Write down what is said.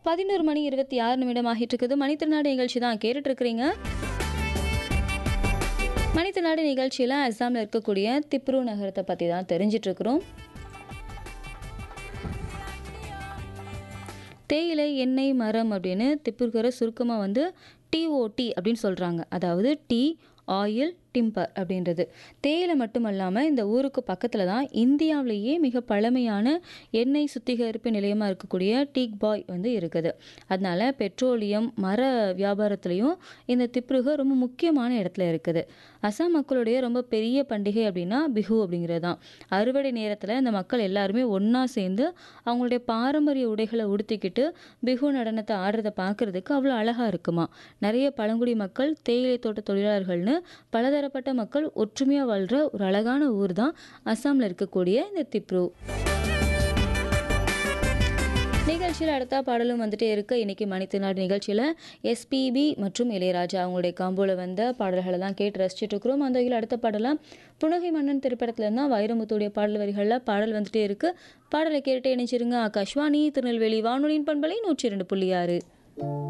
பதினோரு மணி இருபத்தி ஆறு நிமிடம் ஆகிட்டு இருக்குது மணித்திருநாடு நிகழ்ச்சி தான் கேட்டுட்டு இருக்கிறீங்க மணித்திருநாடு நிகழ்ச்சியில் அஸ்ஸாமில் இருக்கக்கூடிய திப்ரு நகரத்தை பற்றி தான் தெரிஞ்சிட்டு இருக்கிறோம் தேயிலை எண்ணெய் மரம் அப்படின்னு திப்புர்கரை சுருக்கமாக வந்து டிஓடி அப்படின்னு சொல்கிறாங்க அதாவது டீ ஆயில் டிம்பர் அப்படின்றது தேயிலை மட்டுமல்லாமல் இந்த ஊருக்கு பக்கத்தில் தான் இந்தியாவிலேயே மிக பழமையான எண்ணெய் சுத்திகரிப்பு நிலையமாக இருக்கக்கூடிய டீக் பாய் வந்து இருக்குது அதனால பெட்ரோலியம் மர வியாபாரத்துலேயும் இந்த திப்ருக ரொம்ப முக்கியமான இடத்துல இருக்குது அசாம் மக்களுடைய ரொம்ப பெரிய பண்டிகை அப்படின்னா பிஹு அப்படிங்கிறது தான் அறுவடை நேரத்தில் இந்த மக்கள் எல்லாருமே ஒன்றா சேர்ந்து அவங்களுடைய பாரம்பரிய உடைகளை உடுத்திக்கிட்டு பிஹு நடனத்தை ஆடுறதை பார்க்குறதுக்கு அவ்வளோ அழகாக இருக்குமா நிறைய பழங்குடி மக்கள் தேயிலை தோட்ட தொழிலாளர்கள்னு பலதரப்பட்ட மக்கள் ஒற்றுமையாக வாழ்கிற ஒரு அழகான ஊர் தான் அஸ்ஸாமில் இருக்கக்கூடிய இந்த திப்ரு நிகழ்ச்சியில் அடுத்த பாடலும் வந்துட்டே இருக்கு இன்னைக்கு மணித்திருநாடு நிகழ்ச்சியில் எஸ்பிபி மற்றும் இளையராஜா அவங்களுடைய காம்போல வந்த பாடல்களை தான் கேட்டு ரசிச்சுட்டு இருக்கிறோம் அந்த வகையில் அடுத்த பாடலாம் புனகை மன்னன் திரைப்படத்துல இருந்தால் வைரமுத்துடைய பாடல் வரிகளில் பாடல் வந்துட்டே இருக்கு பாடலை கேட்டு இணைச்சிருங்க ஆகாஷ்வாணி திருநெல்வேலி வானொலியின் பண்பலை நூற்றி இரண்டு புள்ளி ஆறு